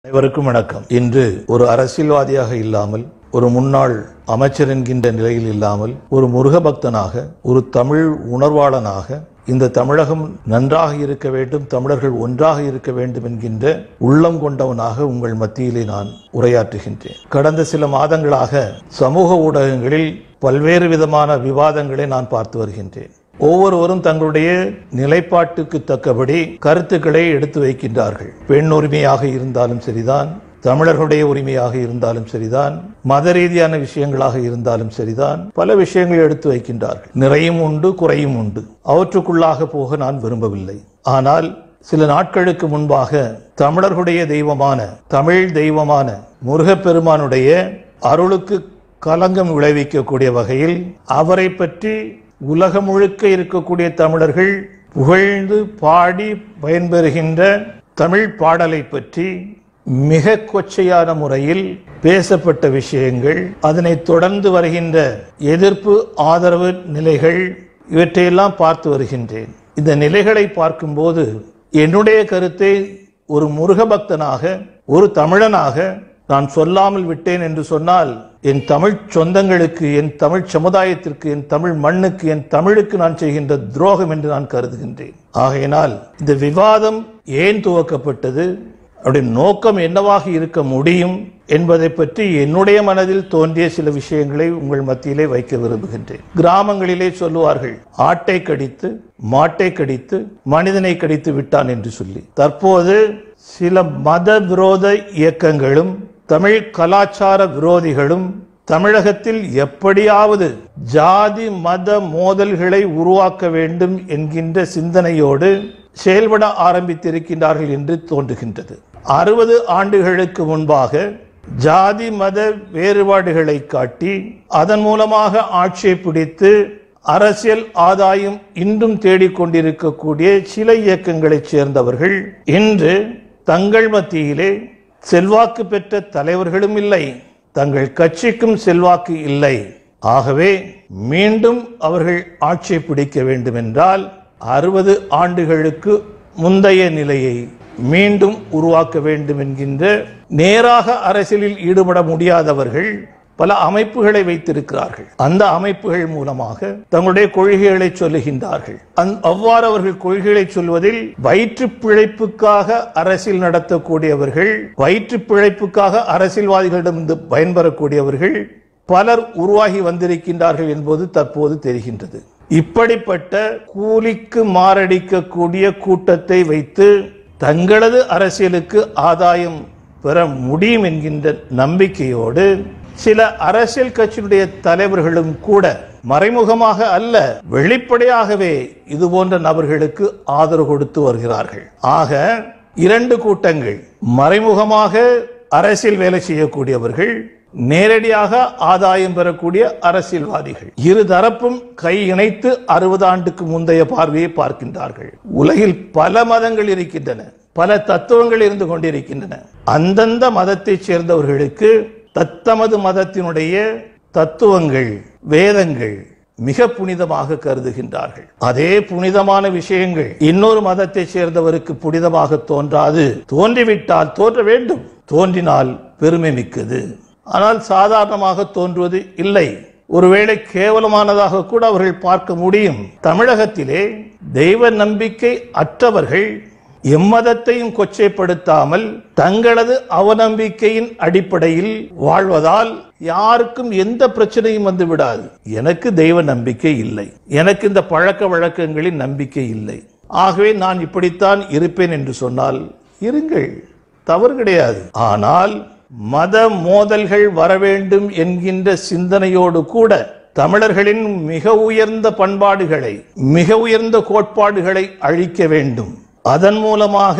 அனைவருக்கும் வணக்கம் இன்று ஒரு அரசியல்வாதியாக இல்லாமல் ஒரு முன்னாள் அமைச்சர் என்கின்ற நிலையில் இல்லாமல் ஒரு முருக பக்தனாக ஒரு தமிழ் உணர்வாளனாக இந்த தமிழகம் நன்றாக இருக்க வேண்டும் தமிழர்கள் ஒன்றாக இருக்க வேண்டும் என்கின்ற உள்ளம் கொண்டவனாக உங்கள் மத்தியிலே நான் உரையாற்றுகின்றேன் கடந்த சில மாதங்களாக சமூக ஊடகங்களில் பல்வேறு விதமான விவாதங்களை நான் பார்த்து வருகின்றேன் ஒவ்வொருவரும் தங்களுடைய நிலைப்பாட்டுக்கு தக்கபடி கருத்துக்களை எடுத்து வைக்கின்றார்கள் பெண் உரிமையாக இருந்தாலும் சரிதான் தமிழர்களுடைய உரிமையாக இருந்தாலும் சரிதான் மத ரீதியான விஷயங்களாக இருந்தாலும் சரிதான் பல விஷயங்களை எடுத்து வைக்கின்றார்கள் நிறையும் உண்டு குறையும் உண்டு அவற்றுக்குள்ளாக போக நான் விரும்பவில்லை ஆனால் சில நாட்களுக்கு முன்பாக தமிழர்களுடைய தெய்வமான தமிழ் தெய்வமான முருகப்பெருமானுடைய அருளுக்கு கலங்கம் விளைவிக்கக்கூடிய வகையில் அவரை பற்றி உலகம் முழுக்க இருக்கக்கூடிய தமிழர்கள் புகழ்ந்து பாடி பயன்பெறுகின்ற தமிழ் பாடலை பற்றி மிக கொச்சையான முறையில் பேசப்பட்ட விஷயங்கள் அதனை தொடர்ந்து வருகின்ற எதிர்ப்பு ஆதரவு நிலைகள் இவற்றையெல்லாம் பார்த்து வருகின்றேன் இந்த நிலைகளை பார்க்கும்போது என்னுடைய கருத்தை ஒரு முருக பக்தனாக ஒரு தமிழனாக நான் சொல்லாமல் விட்டேன் என்று சொன்னால் என் தமிழ் சொந்தங்களுக்கு என் தமிழ் சமுதாயத்திற்கு என் தமிழ் மண்ணுக்கு என் தமிழுக்கு நான் செய்கின்ற துரோகம் என்று நான் கருதுகின்றேன் ஆகையினால் இந்த விவாதம் ஏன் துவக்கப்பட்டது அவருடைய நோக்கம் என்னவாக இருக்க முடியும் என்பதை பற்றி என்னுடைய மனதில் தோன்றிய சில விஷயங்களை உங்கள் மத்தியிலே வைக்க விரும்புகின்றேன் கிராமங்களிலே சொல்லுவார்கள் ஆட்டை கடித்து மாட்டை கடித்து மனிதனை கடித்து விட்டான் என்று சொல்லி தற்போது சில மத விரோத இயக்கங்களும் தமிழ் கலாச்சார விரோதிகளும் தமிழகத்தில் எப்படியாவது ஜாதி மத மோதல்களை உருவாக்க வேண்டும் என்கின்ற சிந்தனையோடு செயல்பட ஆரம்பித்திருக்கின்றார்கள் என்று தோன்றுகின்றது அறுபது ஆண்டுகளுக்கு முன்பாக ஜாதி மத வேறுபாடுகளை காட்டி அதன் மூலமாக ஆட்சியை பிடித்து அரசியல் ஆதாயம் இன்றும் தேடிக்கொண்டிருக்கக்கூடிய சில இயக்கங்களைச் சேர்ந்தவர்கள் இன்று தங்கள் மத்தியிலே செல்வாக்கு பெற்ற தலைவர்களும் இல்லை தங்கள் கட்சிக்கும் செல்வாக்கு இல்லை ஆகவே மீண்டும் அவர்கள் ஆட்சியை பிடிக்க வேண்டும் என்றால் அறுபது ஆண்டுகளுக்கு முந்தைய நிலையை மீண்டும் உருவாக்க வேண்டும் என்கின்ற நேராக அரசியலில் ஈடுபட முடியாதவர்கள் பல அமைப்புகளை வைத்திருக்கிறார்கள் அந்த அமைப்புகள் மூலமாக தங்களுடைய கொள்கைகளை சொல்லுகின்றார்கள் அந்- அவ்வாறு அவர்கள் கொள்கைகளை சொல்வதில் வயிற்று பிழைப்புக்காக அரசியல் நடத்தக்கூடியவர்கள் வயிற்று பிழைப்புக்காக அரசியல்வாதிகளிடமிருந்து பயன்பெறக்கூடியவர்கள் பலர் உருவாகி வந்திருக்கின்றார்கள் என்பது தற்போது தெரிகின்றது இப்படிப்பட்ட கூலிக்கு மாரடிக்கக்கூடிய கூட்டத்தை வைத்து தங்களது அரசியலுக்கு ஆதாயம் பெற முடியும் என்கின்ற நம்பிக்கையோடு சில அரசியல் கட்சியினுடைய தலைவர்களும் கூட மறைமுகமாக அல்ல வெளிப்படையாகவே இது போன்ற நபர்களுக்கு ஆதரவு கொடுத்து வருகிறார்கள் ஆக இரண்டு கூட்டங்கள் மறைமுகமாக அரசியல் வேலை செய்யக்கூடியவர்கள் நேரடியாக ஆதாயம் பெறக்கூடிய அரசியல்வாதிகள் இரு தரப்பும் கை இணைத்து அறுபது ஆண்டுக்கு முந்தைய பார்வையை பார்க்கின்றார்கள் உலகில் பல மதங்கள் இருக்கின்றன பல தத்துவங்கள் இருந்து கொண்டிருக்கின்றன அந்தந்த மதத்தைச் சேர்ந்தவர்களுக்கு தத்தமது மதத்தினுடைய தத்துவங்கள் வேதங்கள் மிக புனிதமாக கருதுகின்றார்கள் அதே புனிதமான விஷயங்கள் இன்னொரு மதத்தைச் சேர்ந்தவருக்கு புனிதமாக தோன்றாது தோன்றிவிட்டால் தோன்ற வேண்டும் தோன்றினால் பெருமை மிக்கது ஆனால் சாதாரணமாக தோன்றுவது இல்லை ஒருவேளை கேவலமானதாக கூட அவர்கள் பார்க்க முடியும் தமிழகத்திலே தெய்வ நம்பிக்கை அற்றவர்கள் எம்மதத்தையும் கொச்சைப்படுத்தாமல் தங்களது அவநம்பிக்கையின் அடிப்படையில் வாழ்வதால் யாருக்கும் எந்த பிரச்சனையும் வந்து விடாது எனக்கு தெய்வ நம்பிக்கை இல்லை எனக்கு இந்த பழக்க வழக்கங்களின் நம்பிக்கை இல்லை ஆகவே நான் இப்படித்தான் இருப்பேன் என்று சொன்னால் இருங்கள் தவறு கிடையாது ஆனால் மத மோதல்கள் வர வேண்டும் என்கின்ற சிந்தனையோடு கூட தமிழர்களின் மிக உயர்ந்த பண்பாடுகளை மிக உயர்ந்த கோட்பாடுகளை அழிக்க வேண்டும் அதன் மூலமாக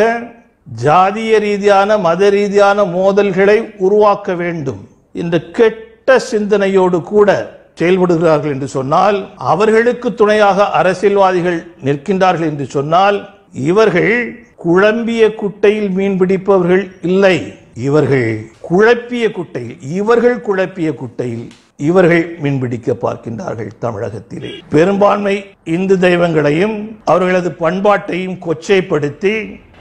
ஜாதிய ரீதியான மத ரீதியான மோதல்களை உருவாக்க வேண்டும் இந்த கெட்ட சிந்தனையோடு கூட செயல்படுகிறார்கள் என்று சொன்னால் அவர்களுக்கு துணையாக அரசியல்வாதிகள் நிற்கின்றார்கள் என்று சொன்னால் இவர்கள் குழம்பிய குட்டையில் மீன் பிடிப்பவர்கள் இல்லை இவர்கள் குழப்பிய குட்டையில் இவர்கள் குழப்பிய குட்டையில் இவர்கள் மீன்பிடிக்க பார்க்கின்றார்கள் தமிழகத்திலே பெரும்பான்மை இந்து தெய்வங்களையும் அவர்களது பண்பாட்டையும் கொச்சைப்படுத்தி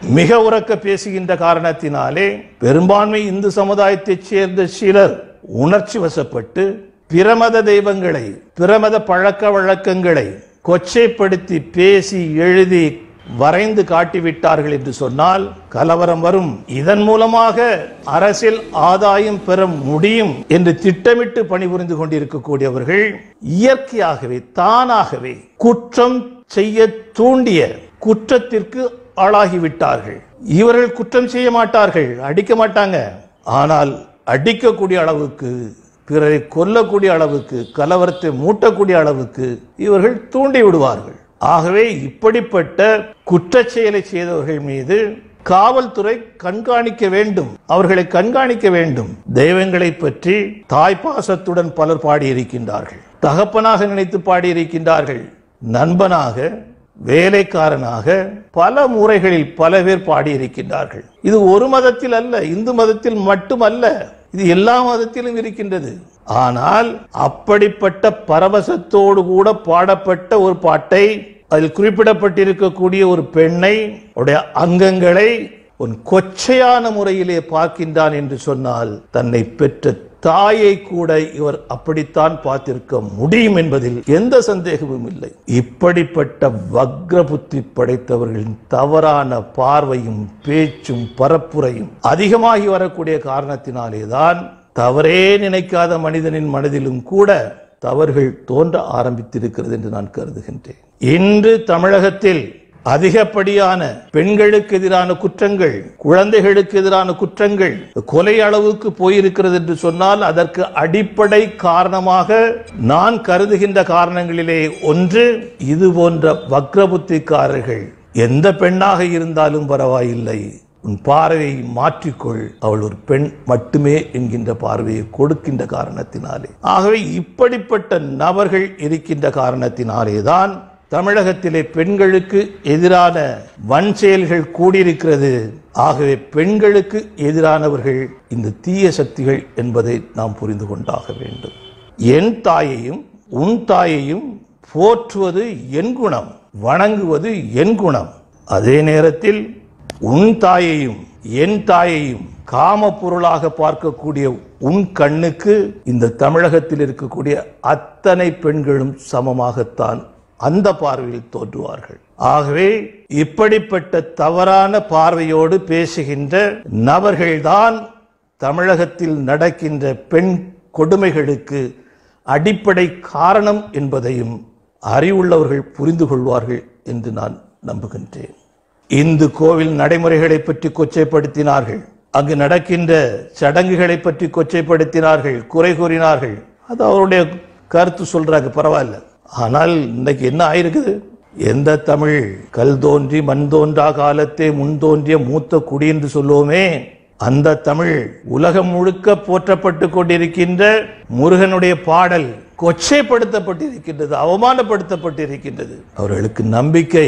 மிக உறக்க பேசுகின்ற காரணத்தினாலே பெரும்பான்மை இந்து சமுதாயத்தைச் சேர்ந்த சிலர் உணர்ச்சி வசப்பட்டு பிரமத தெய்வங்களை பிரமத பழக்க வழக்கங்களை கொச்சைப்படுத்தி பேசி எழுதி வரைந்து காட்டிவிட்டார்கள் என்று சொன்னால் கலவரம் வரும் இதன் மூலமாக அரசியல் ஆதாயம் பெற முடியும் என்று திட்டமிட்டு பணிபுரிந்து கொண்டிருக்கக்கூடியவர்கள் இயற்கையாகவே தானாகவே குற்றம் செய்ய தூண்டிய குற்றத்திற்கு ஆளாகிவிட்டார்கள் இவர்கள் குற்றம் செய்ய மாட்டார்கள் அடிக்க மாட்டாங்க ஆனால் அடிக்கக்கூடிய அளவுக்கு பிறரை கொல்லக்கூடிய அளவுக்கு கலவரத்தை மூட்டக்கூடிய அளவுக்கு இவர்கள் தூண்டி விடுவார்கள் ஆகவே இப்படிப்பட்ட குற்றச் செயலை செய்தவர்கள் மீது காவல்துறை கண்காணிக்க வேண்டும் அவர்களை கண்காணிக்க வேண்டும் தெய்வங்களை பற்றி தாய்ப்பாசத்துடன் பலர் பாடியிருக்கின்றார்கள் தகப்பனாக நினைத்து பாடியிருக்கின்றார்கள் நண்பனாக வேலைக்காரனாக பல முறைகளில் பல பேர் பாடியிருக்கின்றார்கள் இது ஒரு மதத்தில் அல்ல இந்து மதத்தில் மட்டுமல்ல இது எல்லா மதத்திலும் இருக்கின்றது ஆனால் அப்படிப்பட்ட பரவசத்தோடு கூட பாடப்பட்ட ஒரு பாட்டை அதில் குறிப்பிடப்பட்டிருக்கக்கூடிய ஒரு பெண்ணை உடைய அங்கங்களை உன் கொச்சையான முறையிலே பார்க்கின்றான் என்று சொன்னால் தன்னை பெற்ற தாயை கூட இவர் அப்படித்தான் பார்த்திருக்க முடியும் என்பதில் எந்த சந்தேகமும் இல்லை இப்படிப்பட்ட வக்ர புத்தி படைத்தவர்களின் தவறான பார்வையும் பேச்சும் பரப்புரையும் அதிகமாகி வரக்கூடிய காரணத்தினாலேதான் தவறே நினைக்காத மனிதனின் மனதிலும் கூட தவறுகள் தோன்ற ஆரம்பித்திருக்கிறது என்று நான் கருதுகின்றேன் இன்று தமிழகத்தில் அதிகப்படியான பெண்களுக்கு எதிரான குற்றங்கள் குழந்தைகளுக்கு எதிரான குற்றங்கள் கொலை அளவுக்கு போயிருக்கிறது என்று சொன்னால் அதற்கு அடிப்படை காரணமாக நான் கருதுகின்ற காரணங்களிலே ஒன்று இது போன்ற வக்ரபுத்திக்காரர்கள் எந்த பெண்ணாக இருந்தாலும் பரவாயில்லை உன் பார்வையை மாற்றிக்கொள் அவள் ஒரு பெண் மட்டுமே என்கின்ற பார்வையை கொடுக்கின்ற காரணத்தினாலே ஆகவே இப்படிப்பட்ட நபர்கள் இருக்கின்ற காரணத்தினாலேதான் தமிழகத்திலே பெண்களுக்கு எதிரான வன் செயல்கள் கூடியிருக்கிறது ஆகவே பெண்களுக்கு எதிரானவர்கள் இந்த தீய சக்திகள் என்பதை நாம் புரிந்து கொண்டாக வேண்டும் என் தாயையும் உன் தாயையும் போற்றுவது என் குணம் வணங்குவது என் குணம் அதே நேரத்தில் உன் தாயையும் என் தாயையும் காம பொருளாக பார்க்கக்கூடிய உன் கண்ணுக்கு இந்த தமிழகத்தில் இருக்கக்கூடிய அத்தனை பெண்களும் சமமாகத்தான் அந்த பார்வையில் தோன்றுவார்கள் ஆகவே இப்படிப்பட்ட தவறான பார்வையோடு பேசுகின்ற நபர்கள்தான் தமிழகத்தில் நடக்கின்ற பெண் கொடுமைகளுக்கு அடிப்படை காரணம் என்பதையும் அறிவுள்ளவர்கள் புரிந்து கொள்வார்கள் என்று நான் நம்புகின்றேன் இந்து கோவில் நடைமுறைகளை பற்றி கொச்சைப்படுத்தினார்கள் அங்கு நடக்கின்ற சடங்குகளை பற்றி கொச்சைப்படுத்தினார்கள் குறை கூறினார்கள் அது அவருடைய கருத்து சொல்றாங்க பரவாயில்ல ஆனால் இன்னைக்கு என்ன ஆயிருக்குது எந்த தமிழ் கல் தோன்றி மண் தோன்றா காலத்தே முன் தோன்றிய மூத்த குடி என்று சொல்லுவோமே அந்த தமிழ் உலகம் முழுக்க போற்றப்பட்டு கொண்டிருக்கின்ற முருகனுடைய பாடல் கொச்சைப்படுத்தப்பட்டிருக்கின்றது அவமானப்படுத்தப்பட்டிருக்கின்றது அவர்களுக்கு நம்பிக்கை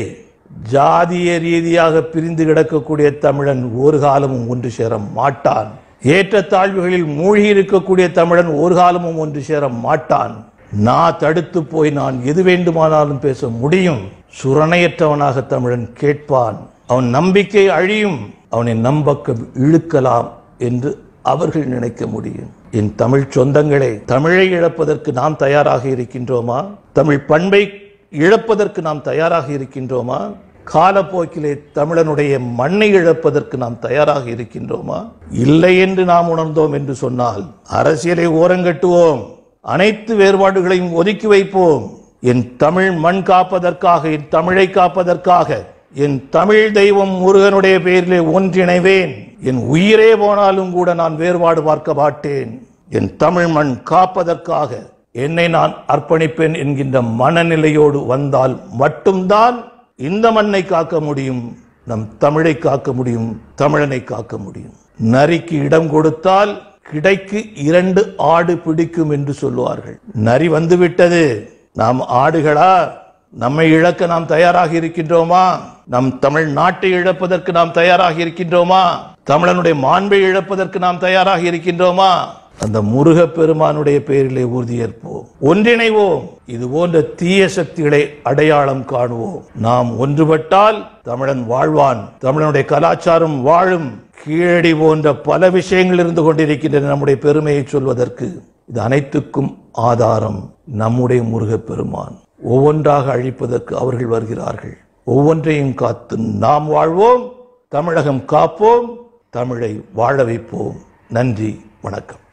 ஜாதிய ரீதியாக பிரிந்து கிடக்கக்கூடிய தமிழன் ஒரு காலமும் ஒன்று சேர மாட்டான் ஏற்றத்தாழ்வுகளில் மூழ்கி இருக்கக்கூடிய தமிழன் ஒரு காலமும் ஒன்று சேர மாட்டான் நான் தடுத்து போய் நான் எது வேண்டுமானாலும் பேச முடியும் சுரணையற்றவனாக தமிழன் கேட்பான் அவன் நம்பிக்கை அழியும் அவனை நம்பக்கம் இழுக்கலாம் என்று அவர்கள் நினைக்க முடியும் என் தமிழ் சொந்தங்களே தமிழை இழப்பதற்கு நாம் தயாராக இருக்கின்றோமா தமிழ் பண்பை இழப்பதற்கு நாம் தயாராக இருக்கின்றோமா காலப்போக்கிலே தமிழனுடைய மண்ணை இழப்பதற்கு நாம் தயாராக இருக்கின்றோமா இல்லை என்று நாம் உணர்ந்தோம் என்று சொன்னால் அரசியலை ஓரங்கட்டுவோம் அனைத்து வேறுபாடுகளையும் ஒதுக்கி வைப்போம் என் தமிழ் மண் காப்பதற்காக என் தமிழை காப்பதற்காக என் தமிழ் தெய்வம் முருகனுடைய பெயரிலே ஒன்றிணைவேன் என் உயிரே போனாலும் கூட நான் வேறுபாடு பார்க்க மாட்டேன் என் தமிழ் மண் காப்பதற்காக என்னை நான் அர்ப்பணிப்பேன் என்கின்ற மனநிலையோடு வந்தால் மட்டும்தான் இந்த மண்ணை காக்க முடியும் நம் தமிழை காக்க முடியும் தமிழனை காக்க முடியும் நரிக்கு இடம் கொடுத்தால் கிடைக்கு இரண்டு ஆடு பிடிக்கும் என்று சொல்லுவார்கள் நரி வந்துவிட்டது நாம் ஆடுகளா நம்மை இழக்க நாம் தயாராக இருக்கின்றோமா நம் தமிழ் நாட்டை இழப்பதற்கு நாம் தயாராக இருக்கின்றோமா தமிழனுடைய மாண்பை இழப்பதற்கு நாம் தயாராக இருக்கின்றோமா அந்த முருகப் பெருமானுடைய பெயரிலே உறுதியேற்போம் ஒன்றிணைவோம் இது போன்ற தீய சக்திகளை அடையாளம் காணுவோம் நாம் ஒன்றுபட்டால் தமிழன் வாழ்வான் தமிழனுடைய கலாச்சாரம் வாழும் கீழடி போன்ற பல விஷயங்கள் இருந்து கொண்டிருக்கின்றன நம்முடைய பெருமையை சொல்வதற்கு இது அனைத்துக்கும் ஆதாரம் நம்முடைய முருகப் பெருமான் ஒவ்வொன்றாக அழிப்பதற்கு அவர்கள் வருகிறார்கள் ஒவ்வொன்றையும் காத்து நாம் வாழ்வோம் தமிழகம் காப்போம் தமிழை வாழ வைப்போம் நன்றி வணக்கம்